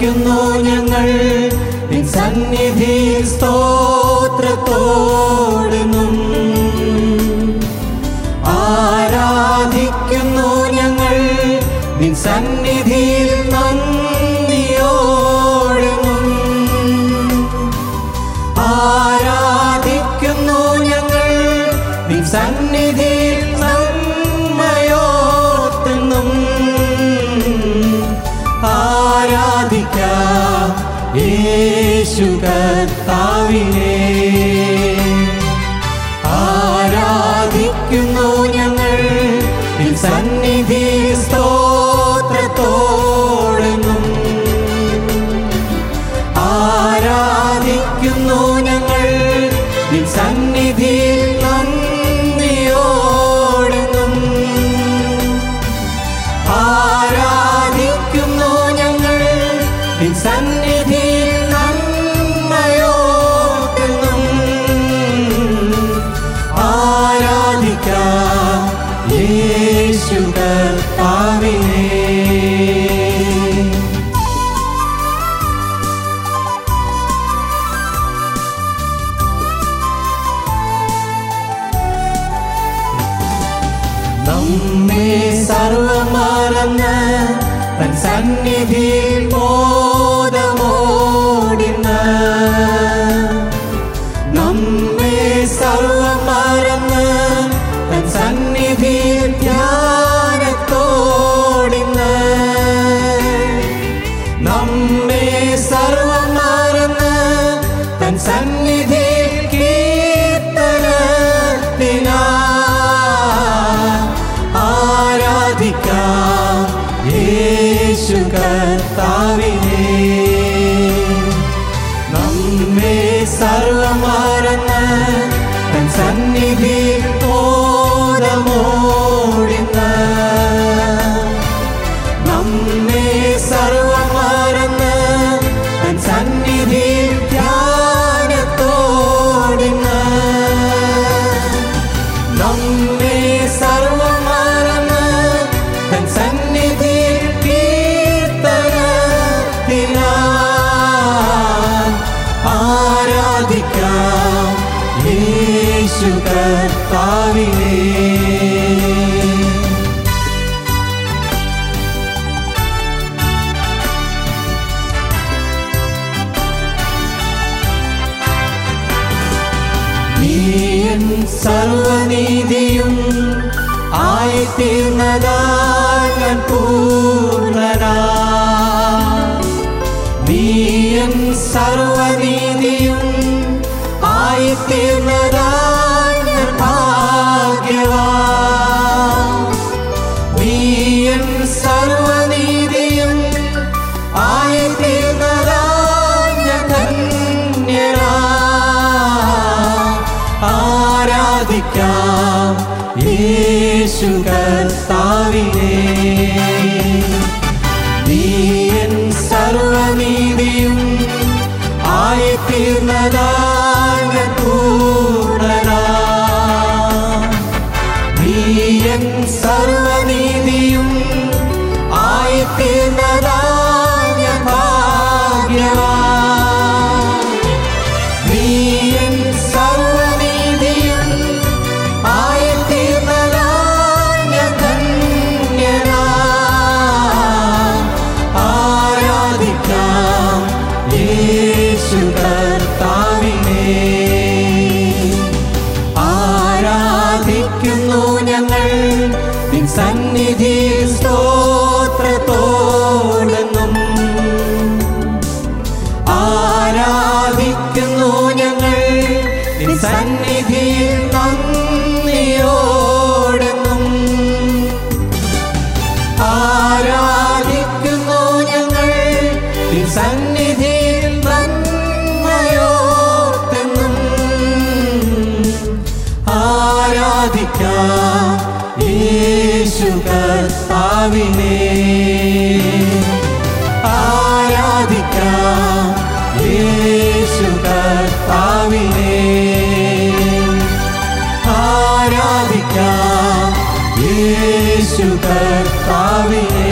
ആരാധിക്കുന്നു ഞങ്ങൾ നിൻ സന്നിധി സ്തോത്രത്തോടുന്നും ആരാധിക്കുന്നു ഞങ്ങൾ നിൻ സന്നിധിയിൽ നന്ദിയോടുന്നും ആരാധിക്കുന്നു ഞങ്ങൾ നിൻ സന്നിധിയിൽ നന്മയോർത്തുന്നും ആരാധിക്കാം യേശു കർത്താവിനെ ആരാധിക്കുന്നു ഞങ്ങൾ നിൻ സന്നിധി സ്തോത്രത്തോടെന്നും ആരാധിക്കുന്നു ഞങ്ങൾ നിൻ സന്നിധി നന്ദിയോടെന്നും ആരാധിക്കുന്നു ഞങ്ങൾ നിൻ സന്നിധി നന്മയോടെന്നും ആരാധിക്കാം യേശു കർത്താവിനെ നമ്മെ സർവമറന്ന് തൻ സന്നിധിയിൽ മോദമോടിന്ന് നമ്മെ സർവമറന്ന് തൻ സന്നിധിയിൽ ധ്യാനത്തോടിന്ന് നമ്മെ സർവമറന്ന് തൻ സന്നിധിയിൽ കീർത്തനത്തിനാ ആരാധിക്കാം യേശു കർത്താവിനെ നമ്മെ സർവമറന്ന് തൻ സന്നിധി ബോധമോടിന്ന് നമ്മെ സർവമറന്ന് തൻ സന്നിധി ധ്യാനത്തോടിന്ന് നമ്മെ സർവമറന്ന് തൻ സന്നിധി കീർത്തനത്തിനാ ആരാധിക്കാം യേശു കർത്താവിനെ നീയൻ സർവനീതിയും ആയിത്തീർന്നതാൻ പൂർണ്ണനാ നീയൻ സർവനീതിയും ആയിത്തീർന്നതാൻ ഭാഗ്യവാ നീയൻ സർവനീതിയും ആയിത്തീർന്നതാൻ ധന്യനാ ആരാധിക്കാം യേശു കർത്താവിനെ നീയൻ സർവനീതിയും ആയിത്തീർന്നതായ പൂർണ്ണനാ നീയൻ സർവനീതിയും ആയിത്തീർന്നതായ ഭാഗ്യവാ നീയൻ സർവനീതിയും ആയിത്തീർന്നതായ ധന്യനാ ആരാധിക്കാം യേശു കർത്താവിനെ ആരാധിക്കുന്നു ഞങ്ങൾ നിൻ സന്നിധി സ്തോത്രത്തോടെന്നും ആരാധിക്കുന്നു ഞങ്ങൾ നിൻ സന്നിധി നന്ദിയോടെന്നും ആരാധിക്കുന്നു ഞങ്ങൾ നിൻ സന്നിധി നന്മയോർത്തെന്നും ആരാധിക്കാം യേശു കർത്താവിനെ ആരാധിക്കാം യേശു കർത്താവിനെ ആരാധിക്കാം യേശു കർത്താവിനെ